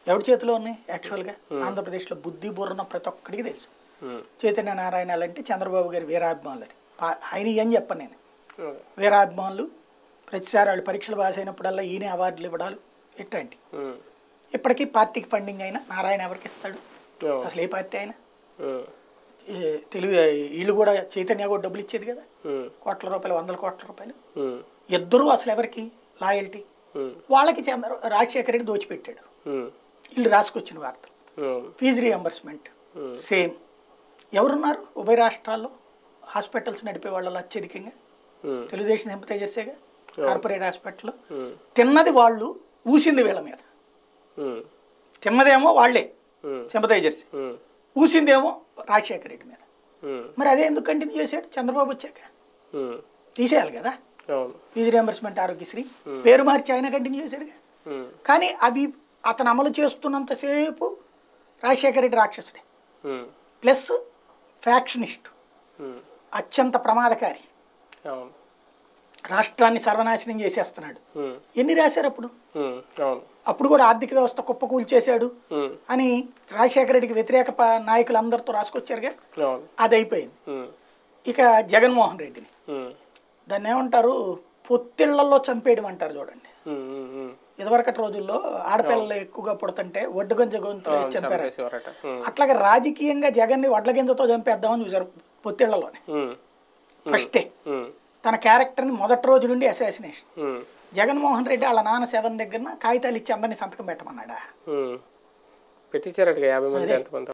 ఎవరి చేతిలో ఉన్నాయి యాక్చువల్గా ఆంధ్రప్రదేశ్లో బుద్ధి బుర్రన ప్రతి ఒక్కడికి తెలుసు ఉమ్. చైతన్య నారాయణ అంటే చంద్రబాబు గారి వీరాభిమానులు అని. పా- ఆయన ఏం చెప్పను నేను ఓకే. వీరాభిమానులు ప్రతిసారి వాళ్ళు పరీక్షలు పాస్ అయినప్పుడల్లా ఈయన అవార్డులు ఇవ్వడాలు ఇట్లాంటి ఉమ్. ఇప్పటికీ పార్టీకి ఫండింగ్ అయినా నారాయణ ఎవరికి ఇస్తాడు అవును. అసలు ఏ పార్టీ అయినా ఉమ్. ఏ తెలుగు వీళ్ళు కూడా చైతన్య కూడా డబ్బులు ఇచ్చేది కదా ఉమ్. కోట్ల రూపాయలు వందల కోట్ల రూపాయలు ఉమ్. ఇద్దరు అసలు ఎవరికి లాయల్టీ ఉమ్. వాళ్ళకి చంద్ర రాజశేఖర రెడ్డి దోచిపెట్టాడు ఉమ్. వీళ్ళు రాసుకొచ్చిన వార్తలు అవును. Fee reimbursement Hmm. సేమ్ ఎవరున్నారు ఉభయ రాష్ట్రాల్లో హాస్పిటల్స్ నడిపే వాళ్ళు అత్యధికంగా ఉమ్. తెలుగుదేశం సింపతైజర్సేగా కార్పొరేట్ హాస్పిటల్ ఉమ్. తిన్నది వాళ్ళు ఊసింది వీళ్ళ మీద ఉమ్. తిన్నదేమో వాళ్ళే ఉమ్. సింపతైజర్స్ ఉమ్. ఊసిందేమో రాజశేఖర రెడ్డి మీద ఉమ్. మరి అదే ఎందుకు కంటిన్యూ చేశాడు చంద్రబాబు వచ్చాక ఉమ్. తీసేయాలి కదా అవును ఫీజు రియంబర్స్మెంట్ ఆరోగ్యశ్రీ పేరు మార్చి ఆయన కంటిన్యూ చేశాడుగా ఉమ్. కానీ అవి అతను అమలు చేస్తున్నంతసేపు రాజశేఖర రెడ్డి రాక్షసుడే ఉమ్. ప్లస్ ఫ్యాక్షనిస్ట్ ఉమ్. అత్యంత ప్రమాదకారి అవును రాష్ట్రాన్ని సర్వనాశనం చేసేస్తున్నాడు ఉమ్. ఎన్ని రాశారు అప్పుడు ఉమ్. అవును అప్పుడు కూడా ఆర్థిక వ్యవస్థ కుప్పకూల్చేశాడు ఉమ్. అని రాజశేఖర రెడ్డికి వ్యతిరేక ప- నాయకులు అందరితో రాసుకొచ్చారుగా అవును అది అయిపోయింది ఉమ్. ఇక జగన్మోహన్ రెడ్డిని ఉమ్. దాన్ని ఏమంటారు పొత్తిళ్లలో చంపేయడం అంటారు చూడండి ఉమ్. ఉమ్. ఉమ్. ఇదివరకటి రోజుల్లో ఆడపిల్లలు ఎక్కువగా పుడుతుంటే ఒడ్డు గంజ గొంతులు వేసి చంపారు చంపేసేవారట ఉమ్. అట్లాగే రాజకీయంగా జగన్ని వడ్ల గింజతో చంపేద్దామని చూశారు పొత్తిళ్లలోనే ఉమ్. ఫస్టే ఉమ్. తన క్యారెక్టర్ని మొదటి రోజు నుండి అసాసినేషన్ ఉమ్. జగన్మోహన్ రెడ్డి వాళ్ళ నాన్న సెవెన్ దగ్గర కాగితాలు ఇచ్చి అందరినీ సంతకం పెట్టమన్నాడా ఉమ్. పెట్టించారట యాభై మంది ఎంతమంది